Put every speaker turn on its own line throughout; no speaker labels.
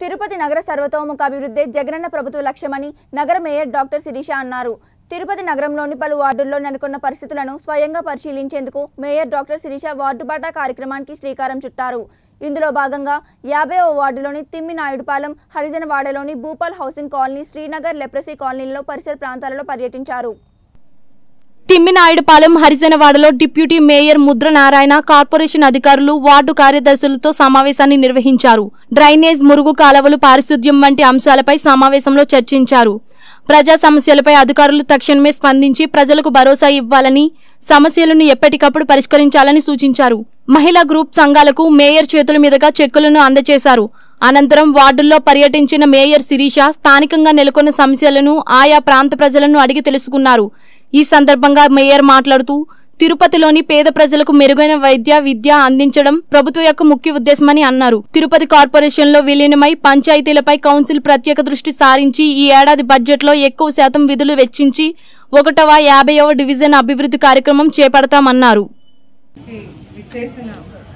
తిరుపతి నగర సర్వతోముఖ అభివృద్ధి జగనన్న ప్రభుత్వ లక్ష్యమని నగర మేయర్ డాక్టర్ శిరీష అన్నారు తిరుపతి నగరంలోని పలు వార్డుల్లో నెలకొన్న పరిస్థితులను స్వయంగా పరిశీలించేందుకు మేయర్ డాక్టర్ శిరీష వార్డు బాటా కార్యక్రమానికి శ్రీకారం చుట్టారు ఇందులో భాగంగా యాభైవ వార్డులోని తిమ్మి నాయుడుపాలెం హరిజనవాడలోని Bhupal housing colony Srinagar leprosy కాలనీలో పరిసర ప్రాంతాలలో పర్యటించారు
తిమ్మినాయుడుపాలెం హరిజనవాడలో deputy mayor Mudra Narayana corporation అధికారులు వార్డు కార్యదర్శులతో సమావేశాన్ని నిర్వహించారు డ్రైనేజ్ మురుగు కాలవలు పారిశుద్ధ్యం వంటి అంశాలపై సమావేశంలో చర్చించారు ప్రజా సమస్యలపై అధికారులు తక్షణమే స్పందించి ప్రజలకు భరోసా ఇవ్వాలని సమస్యలను ఎప్పటికప్పుడు పరిష్కరించాలని సూచించారు మహిళా గ్రూప్ సంఘాలకు మేయర్ చేతుల మీదుగా చెక్కులను అందజేశారు అనంతరం వార్డుల్లో పర్యటించిన మేయర్ శిరీష స్థానికంగా నెలకొన్న సమస్యలను ఆయా ప్రాంత ప్రజలను అడిగి తెలుసుకున్నారు ఈ సందర్భంగా మేయర్ మాట్లాడుతూ తిరుపతిలోని పేద ప్రజలకు మెరుగైన వైద్య విద్య అందించడం ప్రభుత్వం యొక్క ముఖ్య ఉద్దేశమని అన్నారు తిరుపతి కార్పొరేషన్లో విలీనమై పంచాయతీలపై కౌన్సిల్ ప్రత్యేక దృష్టి సారించి ఈ ఏడాది బడ్జెట్లో ఎక్కువ శాతం విధులు వెచ్చించి ఒకటవ యాభైవ డివిజన్ అభివృద్ధి కార్యక్రమం చేపడతామన్నారు
కి విచ్చేసిన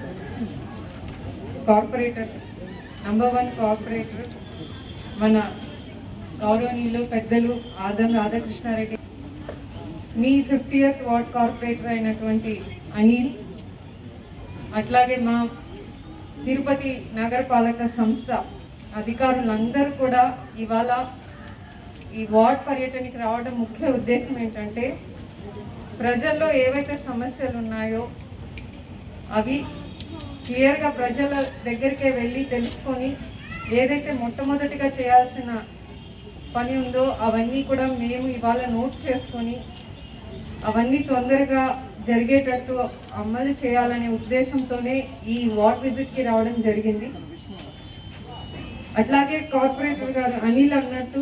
కార్పొరేటర్ నంబర్ వన్ కార్పొరేటర్ మన గౌరవనీయులు పెద్దలు ఆదం రాధాకృష్ణారెడ్డి మీ ఫిఫ్టీయత్ వార్డ్ కార్పొరేటర్ అయినటువంటి అనిల్ అట్లాగే మా తిరుపతి నగరపాలక సంస్థ అధికారులందరూ కూడా ఇవాళ ఈ వార్డ్ పర్యటనకి రావడం ముఖ్య ఉద్దేశం ఏంటంటే ప్రజల్లో ఏవైతే సమస్యలు ఉన్నాయో అవి క్లియర్గా ప్రజల దగ్గరికే వెళ్ళి తెలుసుకొని ఏదైతే మొట్టమొదటిగా చేయాల్సిన పని ఉందో అవన్నీ కూడా మేము ఇవాళ నోట్ చేసుకొని అవన్నీ తొందరగా జరిగేటట్టు అమలు చేయాలనే ఉద్దేశంతోనే ఈ వార్డ్ విజిట్కి రావడం జరిగింది అట్లాగే కార్పొరేటర్ గారు అనిల్ అన్నట్టు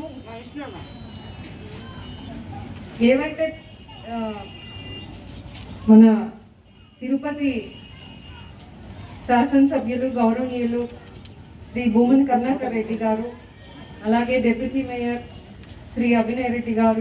ఏవైతే ఆ, మన తిరుపతి శాసనసభ్యులు గౌరవనీయులు శ్రీ భూమన్ కరుణాకర్ రెడ్డి గారు అలాగే డిప్యూటీ మేయర్ శ్రీ అభినయ్ రెడ్డి గారు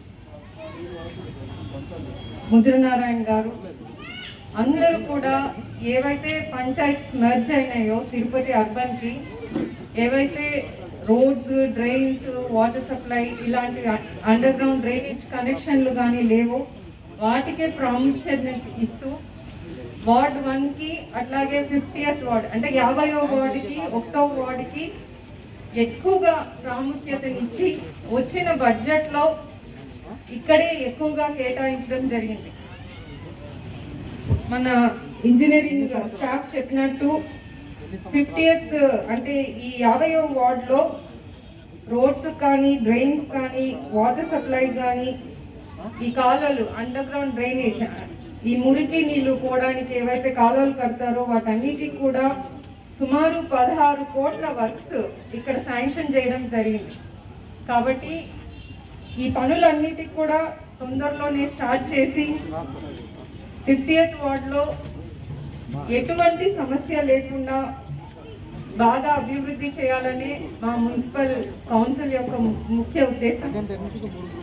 ముద్రనారాయణ గారు అందరూ కూడా ఏవైతే పంచాయత్స్ మెర్జ్ అయినాయో తిరుపతి అర్బన్కి ఏవైతే రోడ్స్ డ్రైన్స్ వాటర్ సప్లై ఇలాంటి అండర్ గ్రౌండ్ డ్రైనేజ్ కనెక్షన్లు కానీ లేవో వాటికే ప్రాముఖ్యత ఇస్తూ వార్డ్ వన్కి అట్లాగే ఫిఫ్టీయత్ వార్డ్ అంటే యాభైవ వార్డుకి ఒకటో వార్డుకి ఎక్కువగా ప్రాముఖ్యతనిచ్చి వచ్చిన బడ్జెట్లో ఇక్కడే ఎక్కువగా కేటాయించడం జరిగింది మన ఇంజనీరింగ్ స్టాఫ్ చెప్పినట్టు ఫిఫ్టీయత్ అంటే ఈ యాభైవ వార్డులో రోడ్స్ కానీ డ్రైన్స్ కానీ వాటర్ సప్లై కానీ ఈ కాలువలు అండర్ గ్రౌండ్ డ్రైనేజ్ ఈ మురికి నీళ్లు పోవడానికి ఏవైతే కాలువలు కడతారో వాటన్నిటికి కూడా సుమారు పదహారు కోట్ల వర్క్స్ ఇక్కడ శాంక్షన్ చేయడం జరిగింది కాబట్టి ఈ పనులన్నిటికి కూడా తొందరలోనే స్టార్ట్ చేసి ఫిఫ్టీయత్ వార్డులో ఎటువంటి సమస్య లేకుండా బాగా అభివృద్ధి చేయాలని మా మున్సిపల్ కౌన్సిల్ యొక్క ము- ముఖ్య ఉద్దేశం